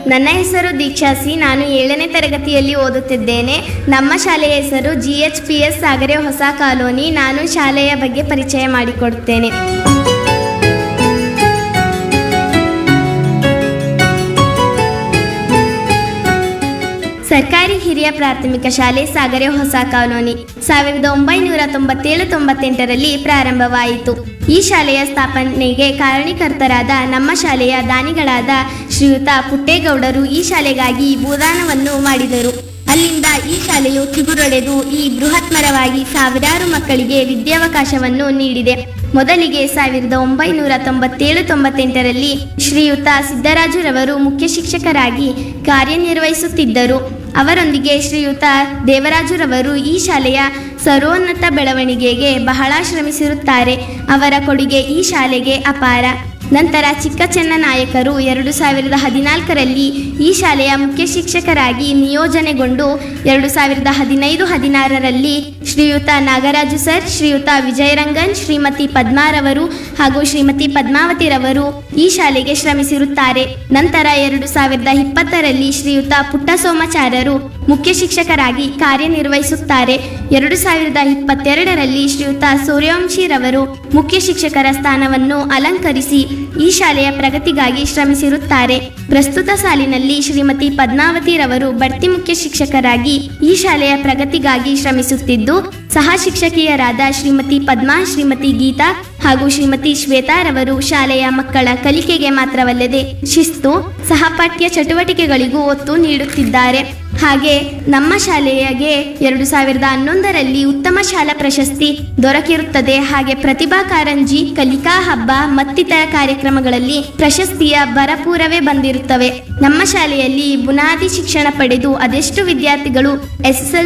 ನನ್ನ ಹೆಸರು ದೀಕ್ಷಾ ಸಿ ನಾನು ಏಳನೇ ತರಗತಿಯಲ್ಲಿ ಓದುತ್ತಿದ್ದೇನೆ ನಮ್ಮ ಶಾಲೆಯ ಹೆಸರು G H P S Sagare ಹೊಸ ಕಾಲೋನಿ ನಾನು ಶಾಲೆಯ ಬಗ್ಗೆ ಪರಿಚಯ ಮಾಡಿಕೊಡುತ್ತೇನೆ ಸರ್ಕಾರಿ ಹಿರಿಯ ಪ್ರಾಥಮಿಕ ಶಾಲೆ ಸಾಗರೆ ಹೊಸ ಕಾಲೋನಿ ಸಾವಿರದ ಒಂಬೈನೂರ ತೊಂಬತ್ತೇಳು ತೊಂಬತ್ತೆಂಟರಲ್ಲಿ ಪ್ರಾರಂಭವಾಯಿತು ಈ ಶಾಲೆಯ ಸ್ಥಾಪನೆಗೆ ಕಾರಣೀಕರ್ತರಾದ ನಮ್ಮ ಶಾಲೆಯ ದಾನಿಗಳಾದ ಶ್ರೀಯುತ ಪುಟ್ಟೇಗೌಡರು ಈ ಶಾಲೆಗಾಗಿ ಭೂದಾನವನ್ನು ಮಾಡಿದರು ಅಲ್ಲಿಂದ ಈ ಶಾಲೆಯು ಚಿಗುರೊಡೆದು ಈ ಬೃಹತ್ ಮರವಾಗಿ ಸಾವಿರಾರು ಮಕ್ಕಳಿಗೆ ವಿದ್ಯಾವಕಾಶವನ್ನು ನೀಡಿದೆ ಮೊದಲಿಗೆ ಸಾವಿರದ ಒಂಬೈನೂರ ತೊಂಬತ್ತೇಳು ತೊಂಬತ್ತೆಂಟರಲ್ಲಿ ಶ್ರೀಯುತ ಸಿದ್ದರಾಜುರವರು ಮುಖ್ಯ ಶಿಕ್ಷಕರಾಗಿ ಕಾರ್ಯನಿರ್ವಹಿಸುತ್ತಿದ್ದರು ಅವರೊಂದಿಗೆ ಶ್ರೀಯುತ ದೇವರಾಜುರವರು ಈ ಶಾಲೆಯ ಸರ್ವೋನ್ನತ ಬೆಳವಣಿಗೆಗೆ ಬಹಳ ಶ್ರಮಿಸಿರುತ್ತಾರೆ ಅವರ ಕೊಡುಗೆ ಈ ಶಾಲೆಗೆ ಅಪಾರ ನಂತರ ಚಿಕ್ಕಚೆನ್ನ ನಾಯಕರು ಎರಡು ಸಾವಿರದ ಹದಿನಾಲ್ಕರಲ್ಲಿ ಈ ಶಾಲೆಯ ಮುಖ್ಯ ಶಿಕ್ಷಕರಾಗಿ ನಿಯೋಜನೆಗೊಂಡು ಎರಡು ಸಾವಿರದ ಹದಿನೈದು ಹದಿನಾರರಲ್ಲಿ ಶ್ರೀಯುತ ನಾಗರಾಜು ಸರ್ ಶ್ರೀಯುತ ವಿಜಯರಂಗನ್ ಶ್ರೀಮತಿ ಪದ್ಮಾರವರು ಹಾಗೂ ಶ್ರೀಮತಿ ಪದ್ಮಾವತಿರವರು ಈ ಶಾಲೆಗೆ ಶ್ರಮಿಸಿರುತ್ತಾರೆ ನಂತರ ಎರಡು ಸಾವಿರದ ಇಪ್ಪತ್ತರಲ್ಲಿ ಶ್ರೀಯುತ ಪುಟ್ಟಸೋಮಾಚಾರ್ಯರು ಮುಖ್ಯ ಶಿಕ್ಷಕರಾಗಿ ಕಾರ್ಯನಿರ್ವಹಿಸುತ್ತಾರೆ ಎರಡು ಸಾವಿರದ ಇಪ್ಪತ್ತೆರಡರಲ್ಲಿ ಶ್ರೀಯುತ ಸೂರ್ಯವಂಶಿರವರು ಮುಖ್ಯ ಶಿಕ್ಷಕರ ಸ್ಥಾನವನ್ನು ಅಲಂಕರಿಸಿ ಈ ಶಾಲೆಯ ಪ್ರಗತಿಗಾಗಿ ಶ್ರಮಿಸಿರುತ್ತಾರೆ ಪ್ರಸ್ತುತ ಸಾಲಿನಲ್ಲಿ ಶ್ರೀಮತಿ ಪದ್ಮಾವತಿರವರು ಬಡ್ತಿ ಮುಖ್ಯ ಶಿಕ್ಷಕರಾಗಿ ಈ ಶಾಲೆಯ ಪ್ರಗತಿಗಾಗಿ ಶ್ರಮಿಸುತ್ತಿದ್ದು ಸಹ ಶಿಕ್ಷಕಿಯರಾದ ಶ್ರೀಮತಿ ಪದ್ಮಾ ಶ್ರೀಮತಿ ಗೀತಾ ಹಾಗೂ ಶ್ರೀಮತಿ ಶ್ವೇತಾರವರು ಶಾಲೆಯ ಮಕ್ಕಳ ಕಲಿಕೆಗೆ ಮಾತ್ರವಲ್ಲದೆ ಶಿಸ್ತು ಸಹಪಾಠ್ಯ ಚಟುವಟಿಕೆಗಳಿಗೂ ಒತ್ತು ನೀಡುತ್ತಿದ್ದಾರೆ ಹಾಗೆ ನಮ್ಮ ಶಾಲೆಯಗೆ ಎರಡು ಸಾವಿರದ ಹನ್ನೊಂದರಲ್ಲಿ ಉತ್ತಮ ಶಾಲಾ ಪ್ರಶಸ್ತಿ ದೊರಕಿರುತ್ತದೆ ಹಾಗೆ ಪ್ರತಿಭಾ ಕಾರಂಜಿ ಕಲಿಕಾ ಹಬ್ಬ ಮತ್ತಿತರ ಕಾರ್ಯಕ್ರಮಗಳಲ್ಲಿ ಪ್ರಶಸ್ತಿಯ ಭರಪೂರವೇ ಬಂದಿರುತ್ತವೆ ನಮ್ಮ ಶಾಲೆಯಲ್ಲಿ ಬುನಾದಿ ಶಿಕ್ಷಣ ಪಡೆದು ಅದೆಷ್ಟು ವಿದ್ಯಾರ್ಥಿಗಳು ಎಸ್